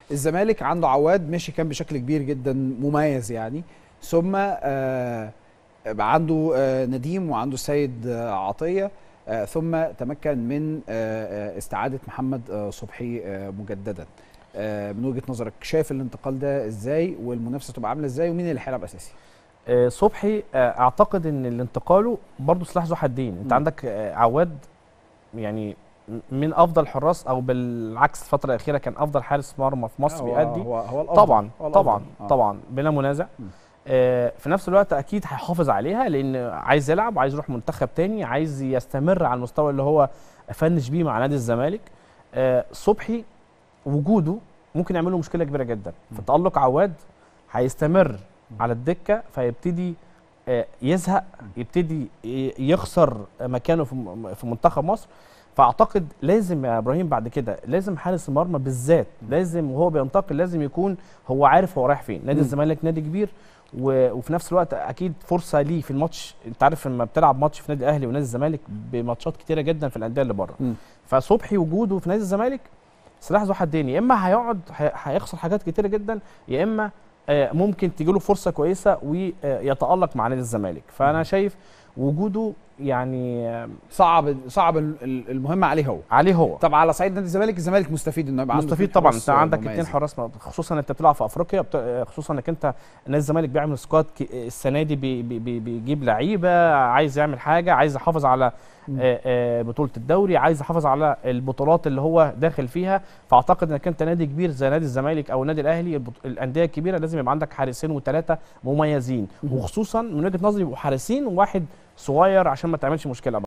الزمالك عنده عواد ماشي كان بشكل كبير جدا مميز يعني ثم آه عنده آه نديم وعنده السيد آه عطيه آه ثم تمكن من آه آه، استعاده محمد آه صبحي آه مجددا آه من وجهه نظرك شايف الانتقال ده ازاي والمنافسه تبقى عامله ازاي ومين اللي هيلعب اساسي؟ آه، صبحي آه، اعتقد ان اللي انتقاله برضه سلاح ذو حدين انت مم. عندك آه، عواد يعني م- من افضل الحراس او بالعكس الفتره الاخيره كان افضل حارس مرمى في مصر هو بيأدي هو هو الأفضل. طبعا هو الأفضل. طبعا آه. طبعا بلا منازع مم. آه، في نفس الوقت اكيد هيحافظ عليها لان عايز يلعب عايز يروح منتخب تاني عايز يستمر على المستوى اللي هو فنش بيه مع نادي الزمالك آه، صبحي وجوده ممكن يعمل له مشكله كبيره جدا مم. فتألق عواد هيستمر على الدكه فيبتدي آه، يزهق يبتدي ي- يخسر مكانه في م- في منتخب مصر فاعتقد لازم يا ابراهيم بعد كده لازم حارس المرمى بالذات لازم وهو بينتقل لازم يكون هو عارف هو رايح فين نادي مم. الزمالك نادي كبير و- وفي نفس الوقت اكيد فرصه ليه في الماتش انت عارف لما بتلعب ماتش في نادي الاهلي ونادي الزمالك بماتشات كتيره جدا في الانديه اللي بره مم. فصبحي وجوده في نادي الزمالك سلاح ذو حدين يا اما هيقعد هي- هيخسر حاجات كتيره جدا يا اما آه، ممكن تيجي له فرصه كويسه ويتالق مع نادي الزمالك فانا شايف وجوده يعني آه، صعب صعب ال- ال- المهمه عليه هو عليه هو طب على صعيد نادي الزمالك الزمالك مستفيد انه يبقى عنده مستفيد اتنين طبعا حراس انت عندك مميزين. اثنين حراس م- خصوصا انت بتلعب في افريقيا بت... خصوصا انك انت نادي الزمالك بيعمل سكواد ك... السنه دي بي... بي... بي... بيجيب لعيبه عايز يعمل حاجه عايز يحافظ على مم. آه، آه، بطوله الدوري عايز يحافظ على البطولات اللي هو داخل فيها فاعتقد انك انت نادي كبير زي نادي الزمالك او النادي الاهلي البط- الانديه الكبيره لازم يبقى عندك حارسين وثلاثه مميزين مم. وخصوصا من وجهه نظري يبقوا حارسين وواحد صغير عشان ما تعملش مشكله